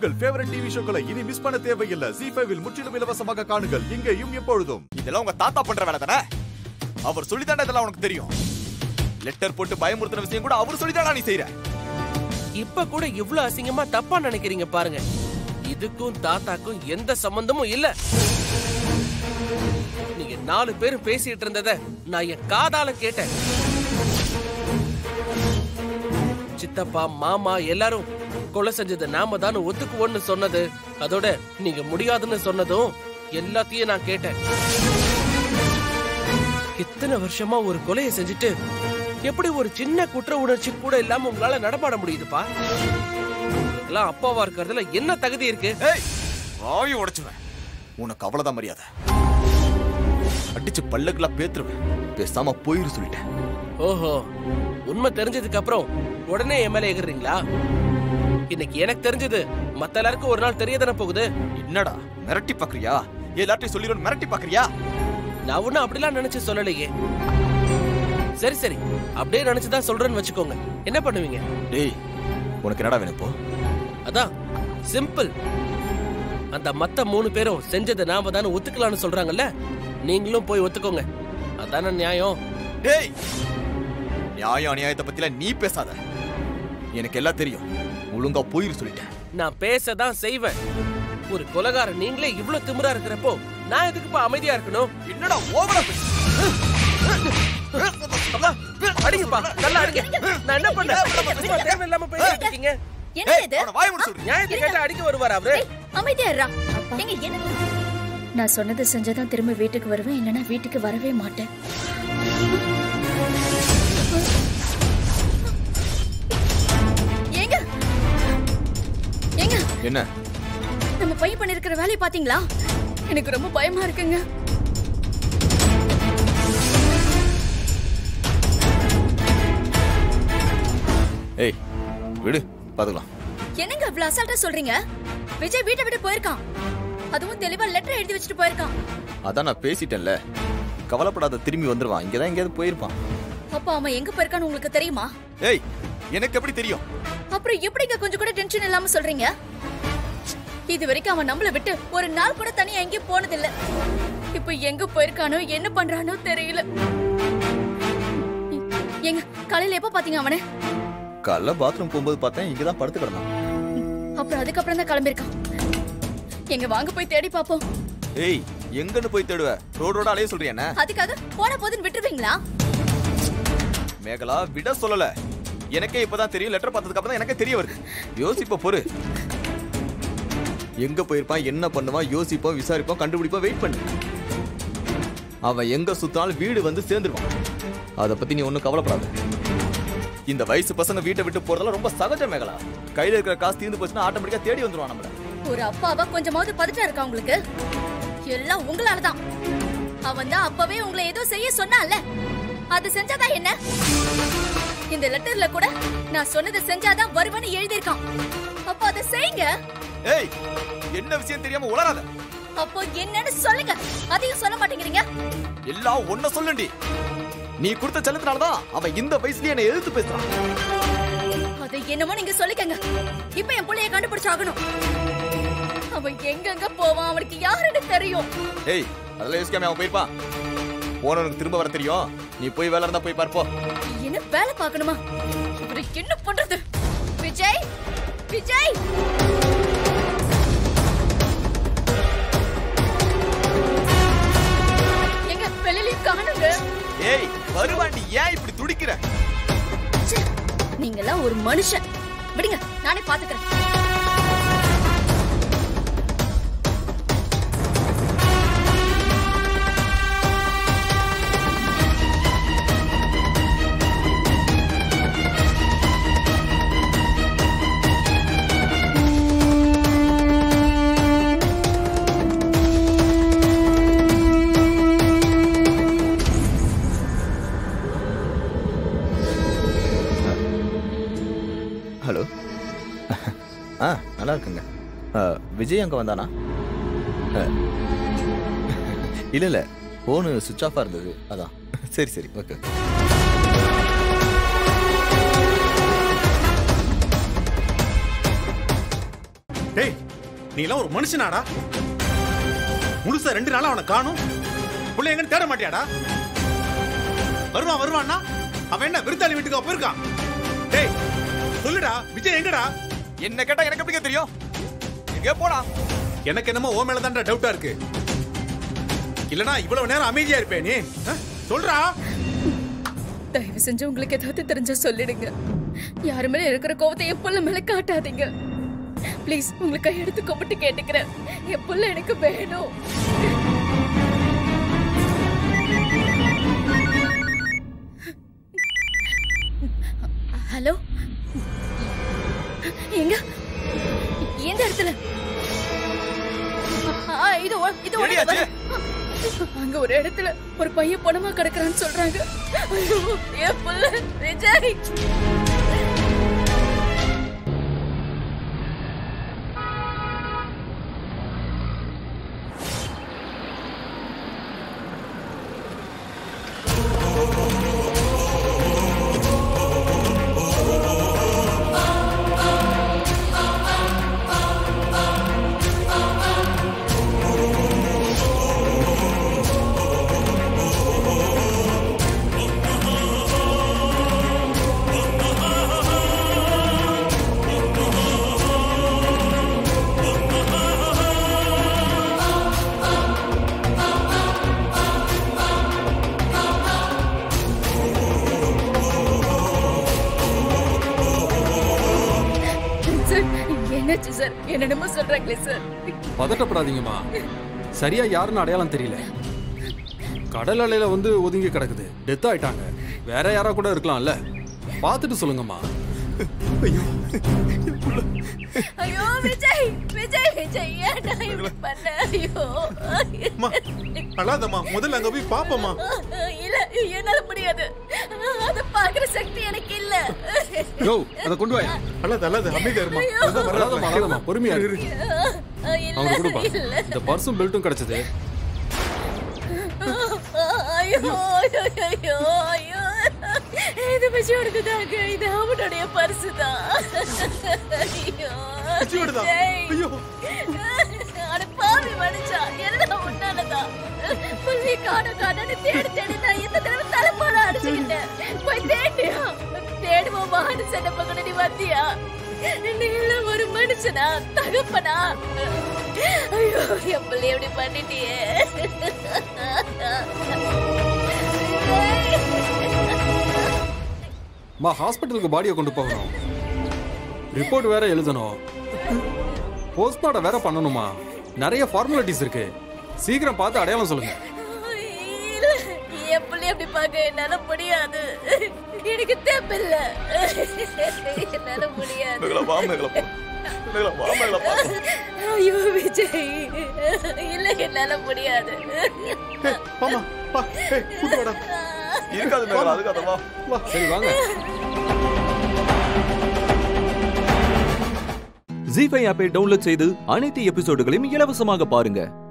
உங்கள் favourite TV ஷோக்களை இனி miss பண்ண தேவையில்லை ஜி ஃபைவில் முற்றிலும் இலவசமாக காணுங்கள் இங்கேயும் எப்பொழுதும் இதெல்லாம் உங்க தாத்தா பண்ற வேலை தானே அவர் சொல்லித்தானே இதெல்லாம் உனக்கு தெரியும் லெட்டர் போட்டு பயமுறுத்தின விஷயம் கூட அவர் சொல்லித்தானா நீ செய்யற இப்ப கூட இவ்ளோ அசிங்கமா தப்பா நினைக்கிறீங்க பாருங்க இதுக்கும் தாத்தாக்கும் எந்த சம்பந்தமும் இல்ல நீங்க நாலு பேரும் பேசிட்டு இருந்தத நான் என் காதால கேட்டேன் சித்தப்பா மாமா எல்லாரும் கொலை செஞ்சது நாம தான் ஒத்துக்குவோன்னு சொன்னது அதோட நீங்க முடியாதுன்னு சொன்னதும் எல்லாத்தையும் நான் கேட்டேன் இத்தனை வருஷமா ஒரு கொலையை செஞ்சுட்டு எப்படி ஒரு சின்ன குற்ற உணர்ச்சி கூட இல்லாம உங்களால நடமாட முடியுதுப்பா எல்லாம் அப்பாவா இருக்கிறதுல என்ன தகுதி இருக்கு ஏய் வாய் உடைச்சுவேன் உனக்கு அவ்வளவுதான் மரியாதை அடிச்சு பல்லக்குலாம் பேத்துருவேன் பேசாம போயிரு சொல்லிட்டேன் ஓஹோ உண்மை தெரிஞ்சதுக்கு அப்புறம் உடனே என் மேல எகிறீங்களா இன்னைக்கு எனக்கு தெரிஞ்சது மத்த எல்லாருக்கும் ஒரு நாள் தெரிய தானே போகுது என்னடா மிரட்டி பாக்குறியா எல்லார்ட்டையும் சொல்லிடும் மிரட்டி பாக்குறியா நான் ஒண்ணும் அப்படிலாம் நினைச்சு சொல்லலையே சரி சரி அப்படியே நினைச்சுதான் சொல்றேன்னு வச்சுக்கோங்க என்ன பண்ணுவீங்க டேய் உனக்கு என்னடா வேணும் இப்போ அதான் சிம்பிள் அந்த மத்த மூணு பேரும் செஞ்சதை நாம தானே ஒத்துக்கலாம்னு சொல்றாங்கல்ல நீங்களும் போய் ஒத்துக்கோங்க அதானே நியாயம் டேய் நியாயம் அநியாயத்தை பத்திலாம் நீ பேசாத எனக்கு எல்லாம் தெரியும் ஒழுங்கா போயிரு சொல்லிட்டேன் நான் பேசதான் செய்வேன் ஒரு கொலகாரன் நீங்களே இவ்ளோ திமிரா இருக்கிறப்போ நான் எதுக்குப்பா அமைதியா இருக்கணும் என்னடா ஓவரா அடிங்கப்பா நல்லா அடிங்க நான் என்ன பண்ணேன் சும்மா தேவையில்லாம பேசிட்டு இருக்கீங்க என்ன இது வாய முடி சொல்றீங்க நியாயத்தை கேட்டா அடிக்க வருவார் அவரு ஏய், அமைதியா இருடா எங்க என்ன நான் சொன்னதை செஞ்சாதான் திரும்ப வீட்டுக்கு வருவேன் இல்லைன்னா வீட்டுக்கு வரவே மாட்டேன் ஏங்க ஏங்க என்ன நம்ம பையன் பண்ணிருக்கிற வேலையை பாத்தீங்களா எனக்கு ரொம்ப பயமா இருக்குங்க ஏய் விடு பாத்துக்கலாம் என்னங்க இவ்வளவு அசால்ட்டா சொல்றீங்க விஜய் வீட்டை விட்டு போயிருக்கான் அதுவும் தெளிவா லெட்டர் எழுதி வச்சுட்டு போயிருக்கான் அதான் நான் பேசிட்டேன்ல கவலைப்படாத திரும்பி வந்துருவான் இங்கதான் எங்கேயாவது போயிருப்பான் அப்ப அவன் எங்க போயிருக்கான்னு உங்களுக்கு தெரியுமா ஏய் எனக்கு எப்படி தெரியும் அப்புறம் எப்படிங்க கொஞ்சம் கூட டென்ஷன் இல்லாம சொல்றீங்க இது வரைக்கும் அவன் நம்மள விட்டு ஒரு நாள் கூட தனியா எங்கேயும் போனதில்ல இப்ப எங்க போயிருக்கானோ என்ன பண்றானோ தெரியல எங்க காலையில எப்ப பாத்தீங்க அவனை காலைல பாத்ரூம் போகும்போது பார்த்தேன் இங்கதான் படுத்து கிடந்தான் அப்புறம் அதுக்கப்புறம் தான் கிளம்பிருக்கான் எங்க வாங்க போய் தேடி பாப்போம் ஏய் எங்கன்னு போய் தேடுவ ரோடோட அலைய சொல்றியா என்ன அதுக்காக போன போதுன்னு விட்டுருவீங்களா மேகலா விட சொல்லல எனக்கே இப்பதான் தெரியும் லெட்டர் பார்த்ததுக்கு அப்புறம் தான் எனக்கே தெரிய வருது யோசிப்ப பொறு எங்க போயிருப்பான் என்ன பண்ணுவான் யோசிப்போம் விசாரிப்போம் கண்டுபிடிப்போம் வெயிட் பண்ணு அவன் எங்க சுத்தினாலும் வீடு வந்து சேர்ந்துருவான் அதை பத்தி நீ ஒன்றும் கவலைப்படாத இந்த வயசு பசங்க வீட்டை விட்டு போறதெல்லாம் ரொம்ப சகஜம் மேகலா கையில இருக்கிற காசு தீர்ந்து போச்சுன்னா ஆட்டோமேட்டிக்கா தேடி வந்துருவான் நம்மள ஒரு அப்பாவா கொஞ்சமாவது பதட்டம் இருக்கா உங்களுக்கு எல்லாம் உங்களாலதான் அவன் தான் அப்பவே உங்களை ஏதோ செய்ய சொன்னான்ல அது செஞ்சாதான் என்ன இந்த லெட்டர்ல கூட நான் சொன்னதை செஞ்சாதான் வருவேன்னு எழுதியிருக்கான் அப்போ அதை செய்யுங்க ஏய் என்ன விஷயம் தெரியாம உளராத அப்போ என்னன்னு சொல்லுங்க அதையும் சொல்ல மாட்டேங்கிறீங்க எல்லாம் ஒன்ன சொல்லுண்டி நீ கொடுத்த செல்லத்தினாலதான் அவன் இந்த வயசுலயே என்னை எதிர்த்து பேசுறான் அதை என்னமோ நீங்க சொல்லிக்கங்க இப்ப என் புள்ளைய கண்டுபிடிச்சாகணும் அவன் எங்கெங்க போவான் அவனுக்கு யாருன்னு தெரியும் ஏய் அதெல்லாம் யோசிக்காம அவன் போயிருப்பான் போனவனுக்கு திரும்ப வர தெரியும் நீ போய் வேலை இருந்தா போய் பார்ப்போ என்ன வேலை பார்க்கணுமா இவரை என்ன பண்றது விஜய் விஜய் எங்க வெளியிலயும் காணுங்க ஏய் வருவாண்டி ஏன் இப்படி துடிக்கிற ச்சே, நீங்கெல்லாம் ஒரு மனுஷன் விடுங்க நானே பாத்துக்கிறேன் ஹலோ ஆ நல்லா இருக்குங்க ஆ, விஜய் அங்க வந்தானா ஆ. இல்ல இல்ல போனு சுவிட்ச் ஆஃபா இருந்தது அதான் சரி சரி ஓகே டேய் நீ எல்லாம் ஒரு மனுஷனாடா முழுசா ரெண்டு நாளா அவனை காணும் புள்ள எங்கன்னு தேட மாட்டியாடா வருவான் வருவான்னா அவன் என்ன விருத்தாளி வீட்டுக்கு போயிருக்கான் டேய் சொல்லுடா விஜய் எங்கடா என்ன கேட்டா எனக்கு எப்படிங்க தெரியும் எங்கே போனா எனக்கு என்னமோ ஓ மேல தான்டா டவுட்டா இருக்கு இல்லனா இவ்வளவு நேரம் அமைதியா இருப்பே நீ ஆ? சொல்றா தயவு செஞ்சு உங்களுக்கு ஏதாவது தெரிஞ்சா சொல்லிடுங்க யாரு மேல இருக்கிற கோவத்தை என் புள்ள மேல காட்டாதீங்க ப்ளீஸ் உங்களுக்கு கையெடுத்து கும்பிட்டு கேட்டுக்கிறேன் என் புள்ள எனக்கு வேணும் ஹலோ எங்க எந்த இடத்துல ஆ, இது ஒ- இது ஒண்ணு எடியாச்சு? அங்க ஒரு இடத்துல ஒரு பையன் பணமா கிடக்குறான்னு சொல்றாங்க ஐயோ, என் புள்ள விஜய் சார் என்னாச்சு சார் என்னென்னமோ சொல்றாங்களே சார் பதட்டப்படாதீங்கம்மா சரியா யாருன்னு அடையாளம் தெரியல கடல் அலையில வந்து ஒதுங்கி கிடக்குது டெத் ஆயிட்டாங்க வேற யாரா கூட இருக்கலாம்ல பார்த்துட்டு சொல்லுங்கம்மா ஐயோ விஜய் விஜய் விஜய் ஏன்டா இப்படி பண்ண ஐயோ அம்மா அழாதம்மா முதல்ல அங்க போய் பாப்போம்மா இல்ல என்னால முடியாது அத பாக்குற சக்தி எனக்கு இல்ல யோ அதை கொண்டு வாயா அழாத அழாத அமைதியா இருமா அழாதம்மா அழாதம்மா பொறுமையா இரு இல்ல அவங்க கொடுப்பா இல்ல இந்த பர்சும் பெல்ட்டும் கிடைச்சது ஐயோ ஐயோ ஐயோ ஐயோ இது விஜயோடது தாங்க இது அவனுடைய பரிசு தான் ஐயோ விஜயோடதா? விஜய். ஐயோ. அட பாவி மனுஷா எல்லாம் உன்னாலதான் புள்ளிய காண காணன்னு தேடி தேடி நான் எந்த தடவை தலைப்பால அடிச்சுக்கிட்டேன் போய் தேடியா தேடுவோம் வான்னு சொன்ன பக்கம் நீ வந்தியா நீ எல்லாம் ஒரு மனுஷனா தகப்பனா ஐயோ என் பிள்ளை எப்படி பண்ணிட்டியே மா ஹாஸ்பிட்டலுக்கு பாடியை கொண்டு போகணும் ரிப்போர்ட் வேற எழுதணும் போஸ்ட்மார்ட்டம் வேற பண்ணணுமா நிறைய ஃபார்மாலிட்டிஸ் இருக்கு சீக்கிரம் பார்த்து அடையாளம் சொல்லுங்க இல்ல, என் பிள்ளை அப்படி பார்க்க என்னால முடியாது எனக்கு தேவையில்ல என்னால முடியாது மேகலா வா மேகலா போ மேகலா வா மேகலா போ ஐயோ விஜய் இல்ல என்னால முடியாது ஏய், வாம்மா வா ஏய், கூட்டு வாடா இருக்காது மேகலா அதுக்காத வா சரி வாங்க ஜி ஃபைவ் ஆப்பை டவுன்லோட் செய்து அனைத்து எபிசோடுகளையும் இலவசமாக பாருங்க